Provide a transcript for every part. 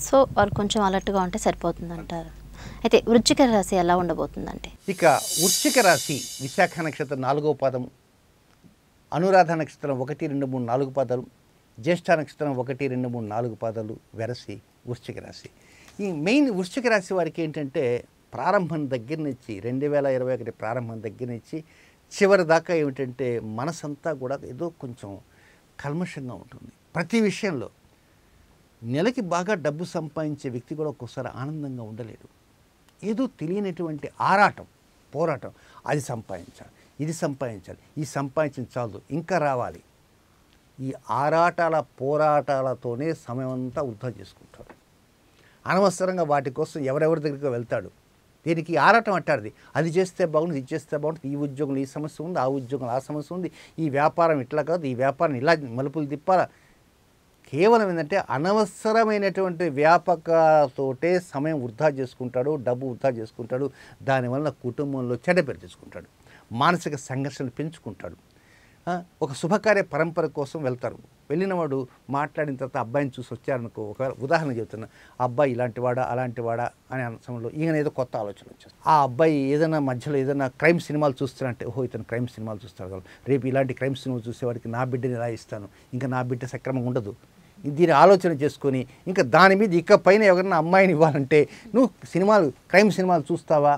So వాళ్ళు కొంచెం అలర్ట్గా ఉంటే సరిపోతుంది అంటారు అయితే వృశ్చిక రాశి ఎలా ఉండబోతుందంటే ఇక వృశ్చిక రాశి విశాఖ నక్షత్రం నాలుగో పాదం అనురాధ నక్షత్రం ఒకటి రెండు మూడు నాలుగు పాదాలు జ్యేష్ఠ నక్షత్రం ఒకటి రెండు మూడు నాలుగు పాదాలు వెరసి వృశ్చిక రాశి ఈ మెయిన్ వృశ్చిక రాశి వారికి ఏంటంటే ప్రారంభం దగ్గర నుంచి రెండు వేల ఇరవై ఒకటి ప్రారంభం దగ్గర నుంచి చివరి దాకా ఏమిటంటే మనసంతా కూడా ఏదో కొంచెం కల్మషంగా ఉంటుంది ప్రతి విషయంలో నెలకి బాగా డబ్బు సంపాదించే వ్యక్తి కూడా ఒక్కోసారి ఆనందంగా ఉండలేడు ఏదో తెలియనటువంటి ఆరాటం పోరాటం అది సంపాదించాలి ఇది సంపాదించాలి ఈ సంపాదించిన చాలు ఇంకా రావాలి ఈ ఆరాటాల పోరాటాలతోనే సమయం అంతా వృధా చేసుకుంటాడు అనవసరంగా వాటి కోసం ఎవరెవరి దగ్గరికి వెళ్తాడు దీనికి ఆరాటం అంటారు అది చేస్తే బాగుంది ఇది చేస్తే బాగుంటుంది ఈ ఉద్యోగంలో ఈ సమస్య ఉంది ఆ ఉద్యోగంలో ఆ సమస్య ఉంది ఈ వ్యాపారం ఇట్లా కాదు ఈ వ్యాపారం ఇలా మలుపులు తిప్పాలా కేవలం ఏంటంటే అనవసరమైనటువంటి వ్యాపకాలతోటే సమయం వృధా చేసుకుంటాడు డబ్బు వృధా చేసుకుంటాడు దానివల్ల కుటుంబంలో చెడ్డ పేరు తెచ్చుకుంటాడు మానసిక సంఘర్షణలు పెంచుకుంటాడు ఆ, ఒక శుభకార్య పరంపర కోసం వెళ్తారు వెళ్ళిన వాడు మాట్లాడిన తర్వాత అబ్బాయిని చూసి వచ్చారనుకో ఒక ఉదాహరణ చెబుతున్నా ఆ అబ్బాయి ఇలాంటి వాడా అలాంటి వాడా అనే సమయంలో ఈయన ఏదో కొత్త ఆలోచన వచ్చేస్తుంది ఆ అబ్బాయి ఏదైనా మధ్యలో ఏదైనా క్రైమ్ సినిమాలు చూస్తానంటే ఓహో ఇతను క్రైమ్ సినిమాలు చూస్తాడు కదా రేపు ఇలాంటి క్రైమ్ సినిమాలు చూసేవాడికి నా బిడ్డని ఎలా ఇస్తాను ఇంకా నా బిడ్డ సక్రమంగా ఉండదు దీని ఆలోచన చేసుకొని ఇంకా దాని మీద ఇక పైన ఎవరైనా అమ్మాయిని ఇవ్వాలంటే నువ్వు సినిమాలు క్రైమ్ సినిమాలు చూస్తావా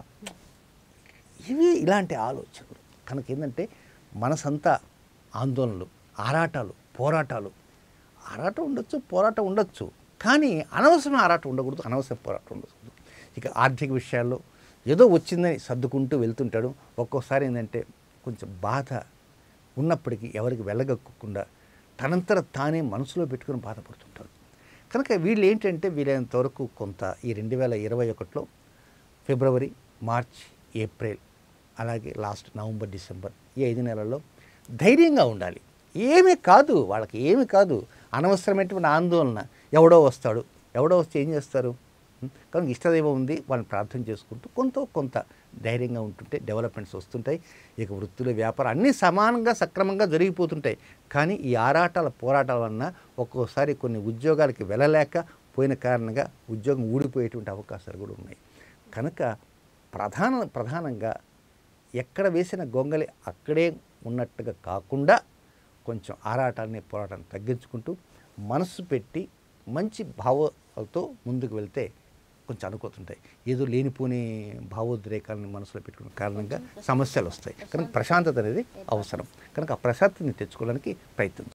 ఇవి ఇలాంటి ఆలోచనలు కనుక ఏంటంటే మనసంతా ఆందోళనలు ఆరాటాలు పోరాటాలు ఆరాటం ఉండొచ్చు పోరాటం ఉండొచ్చు కానీ అనవసరం ఆరాటం ఉండకూడదు అనవసరం పోరాటం ఉండకూడదు ఇక ఆర్థిక విషయాల్లో ఏదో వచ్చిందని సర్దుకుంటూ వెళ్తుంటాడు ఒక్కోసారి ఏంటంటే కొంచెం బాధ ఉన్నప్పటికీ ఎవరికి వెళ్ళగక్కకుండా తనంతట తానే మనసులో పెట్టుకుని బాధపడుతుంటాడు కనుక వీళ్ళు ఏంటంటే వీలైనంత వరకు కొంత ఈ రెండు వేల ఇరవై ఒకటిలో ఫిబ్రవరి మార్చ్ ఏప్రిల్ అలాగే లాస్ట్ నవంబర్ డిసెంబర్ ఈ ఐదు నెలల్లో ధైర్యంగా ఉండాలి ఏమీ కాదు వాళ్ళకి ఏమీ కాదు అనవసరమైనటువంటి ఆందోళన ఎవడో వస్తాడు ఎవడో వస్తే ఏం చేస్తారు ఉం? కనుక ఇష్టదైవం ఉంది వాళ్ళని ప్రార్థన చేసుకుంటూ కొంత కొంత ధైర్యంగా ఉంటుంటే డెవలప్మెంట్స్ వస్తుంటాయి ఇక వృత్తులు వ్యాపారం అన్నీ సమానంగా సక్రమంగా జరిగిపోతుంటాయి కానీ ఈ ఆరాటాల పోరాటాల వలన ఒక్కోసారి కొన్ని ఉద్యోగాలకి వెళ్ళలేక పోయిన కారణంగా ఉద్యోగం ఊడిపోయేటువంటి అవకాశాలు కూడా ఉన్నాయి కనుక ప్రధాన ప్రధానంగా ఎక్కడ వేసిన గొంగలి అక్కడే ఉన్నట్టుగా కాకుండా కొంచెం ఆరాటాన్ని పోరాటాన్ని తగ్గించుకుంటూ మనసు పెట్టి మంచి భావాలతో ముందుకు వెళ్తే కొంచెం అనుకోతుంటాయి ఏదో లేనిపోని భావోద్రేకాలను మనసులో పెట్టుకున్న కారణంగా సమస్యలు వస్తాయి కనుక ప్రశాంతత అనేది అవసరం కనుక ఆ ప్రశాంతతని తెచ్చుకోవడానికి ప్రయత్నం చేయాలి